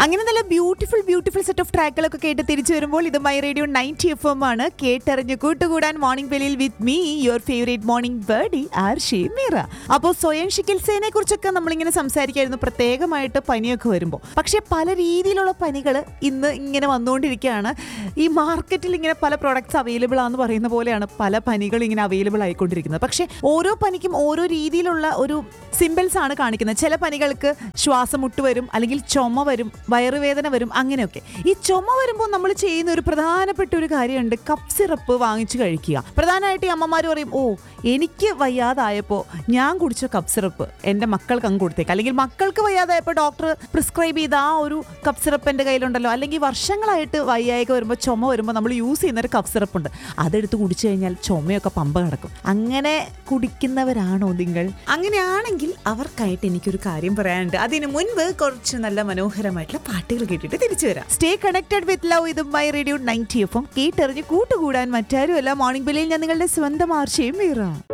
അങ്ങനെ നല്ല beautiful beautiful set of ട്രാക്കുകളൊക്കെ കേട്ട് തിരിച്ചു വരുമ്പോൾ ഇത് my radio ninety F M ആണ് കേട്ടറിഞ്ഞ് കൂട്ടുകൂടാൻ മോർണിംഗ് വെളിയിൽ with me your favourite morning birdie R Shimeera അപ്പോൾ സ്വയം ചികിത്സയെ കുറിച്ചൊക്കെ നമ്മളിങ്ങനെ സംസാരിക്കായിരുന്നു പ്രത്യേകമായിട്ട് പനിയൊക്കെ വരുമ്പോൾ പക്ഷേ പല രീതിയിലുള്ള പനികൾ ഇന്ന് ഇങ്ങനെ വന്നുകൊണ്ടിരിക്കുകയാണ് ഈ മാർക്കറ്റിൽ ഇങ്ങനെ പല പ്രൊഡക്ട്സ് അവൈലബിൾ ആണെന്ന് പറയുന്ന പോലെയാണ് പല പനികൾ ഇങ്ങനെ അവൈലബിൾ ആയിക്കൊണ്ടിരിക്കുന്നത് പക്ഷേ ഓരോ പനിക്കും ഓരോ രീതിയിലുള്ള ഒരു സിമ്പിൾസ് ആണ് കാണിക്കുന്നത് ചില പനികൾക്ക് ശ്വാസമുട്ട് വരും അല്ലെങ്കിൽ ചുമ വരും വയറുവേദന വരും അങ്ങനെയൊക്കെ ഈ ചുമ വരുമ്പോൾ നമ്മൾ ചെയ്യുന്ന ഒരു പ്രധാനപ്പെട്ട ഒരു കാര്യമുണ്ട് കപ്പ് സിറപ്പ് വാങ്ങിച്ചു കഴിക്കുക പ്രധാനമായിട്ട് ഈ അമ്മമാർ പറയും ഓ എനിക്ക് വയ്യാതായപ്പോൾ ഞാൻ കുടിച്ച കപ്പ് സിറപ്പ് എൻ്റെ മക്കൾക്ക് അങ്ങ് കൊടുത്തേക്ക് അല്ലെങ്കിൽ മക്കൾക്ക് വയ്യാതായപ്പോൾ ഡോക്ടർ പ്രിസ്ക്രൈബ് ചെയ്ത ആ ഒരു കപ്പ് സിറപ്പ് എൻ്റെ കയ്യിലുണ്ടല്ലോ അല്ലെങ്കിൽ വർഷങ്ങളായിട്ട് വയ്യായൊക്കെ വരുമ്പോൾ ചുമ വരുമ്പോൾ നമ്മൾ യൂസ് ചെയ്യുന്ന ഒരു കപ്പ് സിറപ്പ് ഉണ്ട് അതെടുത്ത് കുടിച്ചു കഴിഞ്ഞാൽ ചുമയൊക്കെ പമ്പ കിടക്കും അങ്ങനെ കുടിക്കുന്നവരാണോ നിങ്ങൾ അങ്ങനെയാണെങ്കിൽ അവർക്കായിട്ട് എനിക്കൊരു കാര്യം പറയാനുണ്ട് അതിനു മുൻപ് കുറച്ച് നല്ല മനോഹരമായിട്ടുള്ള പാട്ടുകൾ കേട്ടിട്ട് തിരിച്ചു വരാം സ്റ്റേ കണക്റ്റഡ് വിത്ത് ലവ് ഇത് മൈ റേഡിയോ നയൻറ്റി എഫും കേട്ടെറിഞ്ഞ് കൂട്ടുകൂടാൻ മറ്റാരുമല്ല മോർണിംഗ് ബില്ലിൽ ഞാൻ നിങ്ങളുടെ സ്വന്തം ആർച്ചയും വീറാം